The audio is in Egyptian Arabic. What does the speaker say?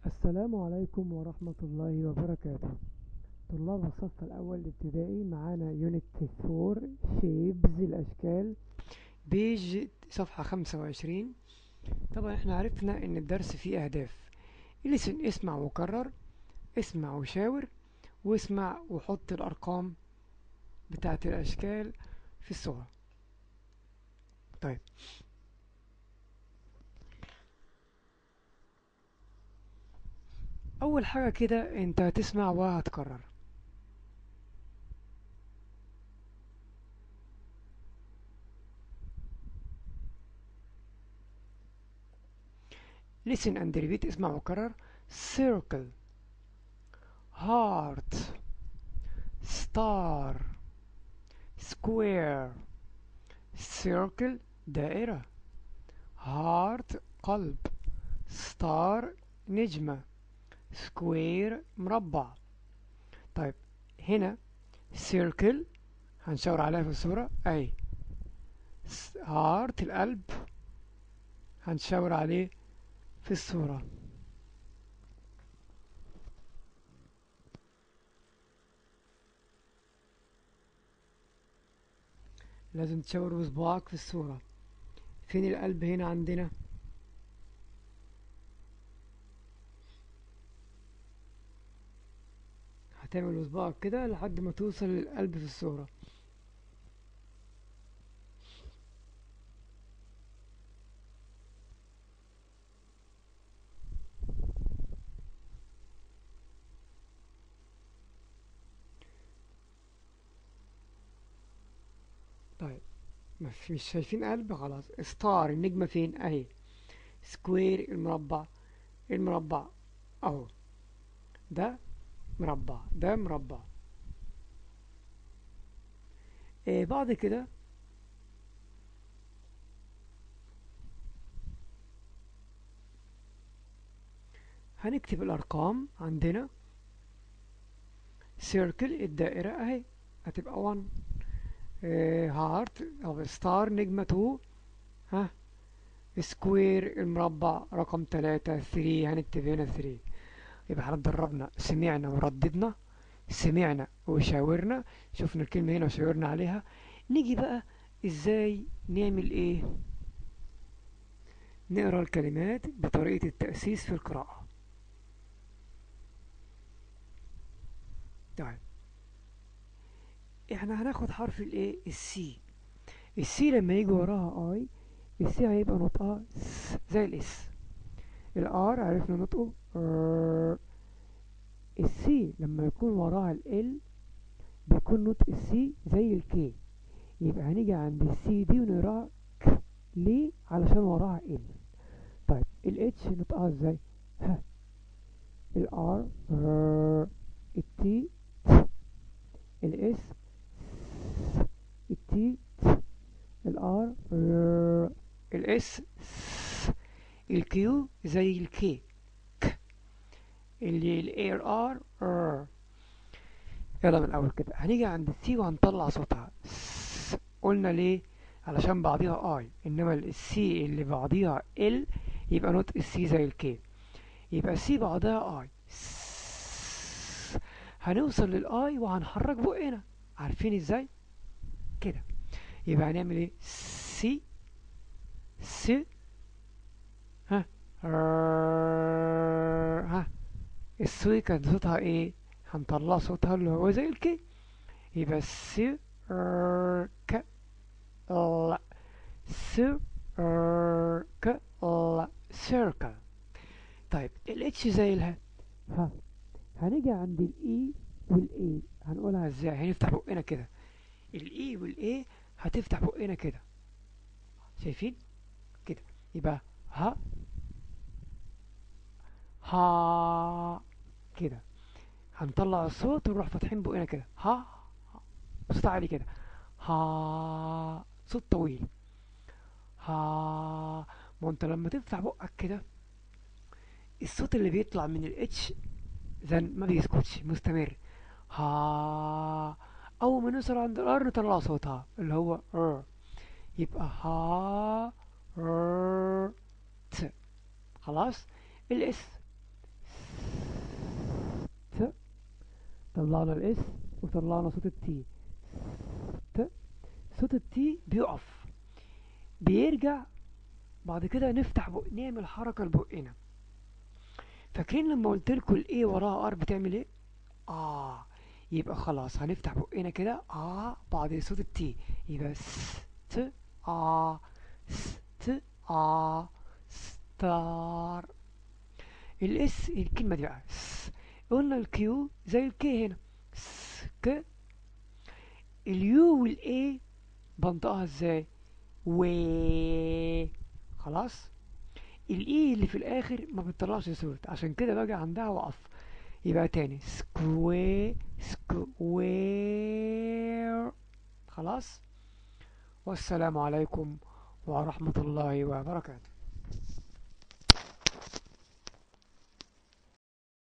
السلام عليكم ورحمة الله وبركاته طلاب الصف الأول الابتدائي معانا يونت 4 شيبز الأشكال بيج صفحة 25 طبعا احنا عرفنا ان الدرس فيه أهداف لسن اسمع وكرر اسمع وشاور واسمع وحط الأرقام بتاعة الأشكال في الصورة طيب اول حاجة كده انت هتسمع وهتكرر listen and repeat اسمع وكرر circle heart star square circle دائرة heart قلب star نجمة سكوير مربع طيب هنا سيركل هنشاور عليها في الصورة اي هارت القلب هنشاور عليه في الصورة لازم تشاور بصباعك في الصورة فين القلب هنا عندنا هتعمل بصباعك كده لحد ما توصل للقلب في الصورة طيب مش شايفين قلب خلاص ستار النجمة فين اهي سكوير المربع المربع اهو ده مربع ده مربع إيه بعد كده هنكتب الأرقام عندنا سيركل الدائرة اهي هتبقى 1 إيه هارت أو ستار نجمة 2 ها سكوير المربع رقم 3 3 هنكتب هنا 3 يبقى احنا اتدربنا سمعنا ورددنا سمعنا وشاورنا شفنا الكلمة هنا وشاورنا عليها نيجي بقى ازاي نعمل ايه نقرا الكلمات بطريقة التأسيس في القراءة طيب احنا هناخد حرف الايه السي السي لما يجي وراها اي السي هيبقى نطقها زي الاس الار عرفنا نطقه السي لما يكون وراها ال بيكون نطق السي زي الكي يبقى هنيجي عند السي دي ونقراها ك ليه علشان وراها ال طيب الاتش نطقها ازاي ها الار التي الاس التي الار الاس الكيو زي الكي اللي الاير ار ار يلا من الاول كده هنيجي عند السي وهنطلع صوتها قلنا ليه علشان بعضيها اي انما السي اللي بعضيها ال يبقى نطق السي زي الكي يبقى السي بعضها اي هنوصل للاي وهنحرك بقنا عارفين ازاي كده يبقى هنعمل ايه سي سي ها ها السوي كان صوتها ايه هنطلع صوتها اللي هو زي الكي يبقى سي ك لا سي ك لا سيركل طيب الاتش زي الها ها هنيجي عند الاي والاي هنقولها ازاي هنفتح بقنا كده الاي والاي هتفتح بقنا كده شايفين كده يبقى ها ها كده هنطلع الصوت ونروح فاتحين بقنا كده ها صوت عالي كده ها صوت طويل ها ما انت لما تفتح بقك كده الصوت اللي بيطلع من الاتش زن ما بيسكتش مستمر ها اول ما نوصل عند الار نطلع صوتها اللي هو ر يبقى ها ر ت خلاص الاس طلعنا الاس وطلعنا صوت التي ست صوت التي بيقف بيرجع بعد كده نفتح بق نعمل حركة لبقنا فاكرين لما قلت لكم الايه وراها ار بتعمل ايه اه يبقى خلاص هنفتح بقنا كده اه بعد صوت التي يبقى س ت اه س ت اه ستار الاس الكلمة دي بقى س قلنا الكيو زي الكي هنا س ك اليو والاي بنطقها ازاي و خلاص الاي اللي في الاخر ما بتطلعش صوت عشان كده باجي عندها واقف يبقى تاني سكوي سكوير خلاص والسلام عليكم ورحمة الله وبركاته